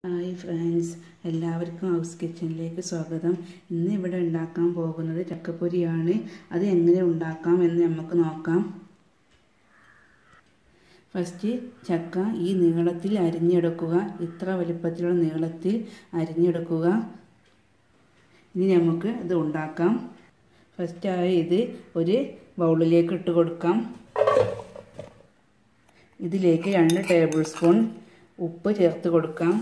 hi friends എല്ലാവർക്കും house കിച്ചണിലേക്ക് സ്വാഗതം ഇന്ന് ഇവിടെ ഉണ്ടാക്കാൻ പോകുന്നത് ചക്കപ്പൊരിയാണ് അത് എങ്ങനെ ഉണ്ടാക്കാം എന്ന് നമുക്ക് നോക്കാം ഫസ്റ്റ് ചക്ക ഈ നീളത്തിൽ അരിഞ്ഞെടുക്കുക ഇത്ര വലിപ്പത്തിലുള്ള നീളത്തിൽ അരിഞ്ഞെടുക്കുക ഇനി നമുക്ക് ഇത് ഉണ്ടാക്കാം ഫസ്റ്റായി ഇത് ഒരു ബൗളിലേക്ക് ഇട്ട് കൊടുക്കാം ഇതിലേക്ക് രണ്ട് ടേബിൾ സ്പൂൺ ഉപ്പ് ചേർത്ത് കൊടുക്കാം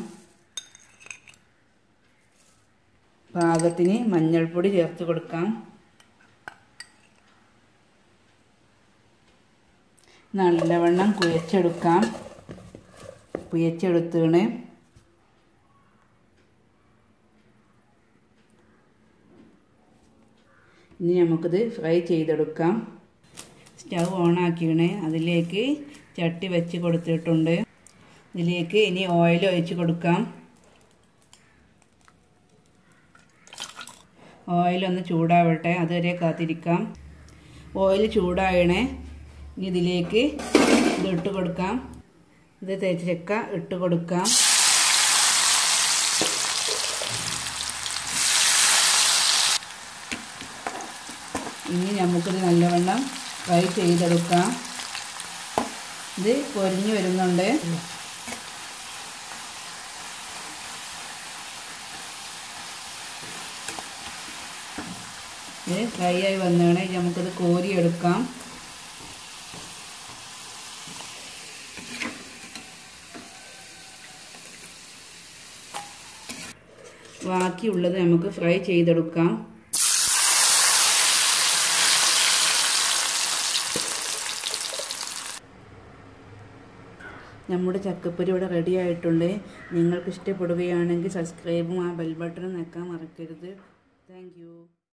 പാകത്തിന് മഞ്ഞൾപ്പൊടി ചേർത്ത് കൊടുക്കാം നല്ലവണ്ണം കുഴച്ചെടുക്കാം കുഴച്ചെടുത്താണ് ഇനി നമുക്കിത് ഫ്രൈ ചെയ്തെടുക്കാം സ്റ്റൗ ഓണാക്കിയാണ് അതിലേക്ക് ചട്ടി വെച്ച് കൊടുത്തിട്ടുണ്ട് ഇതിലേക്ക് ഇനി ഓയിൽ ഒഴിച്ച് കൊടുക്കാം ഓയിലൊന്ന് ചൂടാവട്ടെ അതുവരെ കാത്തിരിക്കാം ഓയിൽ ചൂടായണേ ഇനി ഇതിലേക്ക് ഇത് ഇട്ട് കൊടുക്കാം ഇത് തേച്ച് ചക്ക ഇട്ട് കൊടുക്കാം ഇനി നമുക്കിത് നല്ലവണ്ണം ഫ്രൈ ചെയ്തെടുക്കാം ഇത് പൊരിഞ്ഞു വരുന്നുണ്ട് ഇത് ഫ്രൈ ആയി വന്നാണ് നമുക്കത് കോരിയെടുക്കാം ബാക്കിയുള്ളത് നമുക്ക് ഫ്രൈ ചെയ്തെടുക്കാം നമ്മുടെ ചക്കപ്പൊരി ഇവിടെ റെഡി ആയിട്ടുണ്ട് നിങ്ങൾക്ക് ഇഷ്ടപ്പെടുകയാണെങ്കിൽ സബ്സ്ക്രൈബും ആ ബെൽ ബട്ടണും നിൽക്കാൻ മറക്കരുത് താങ്ക്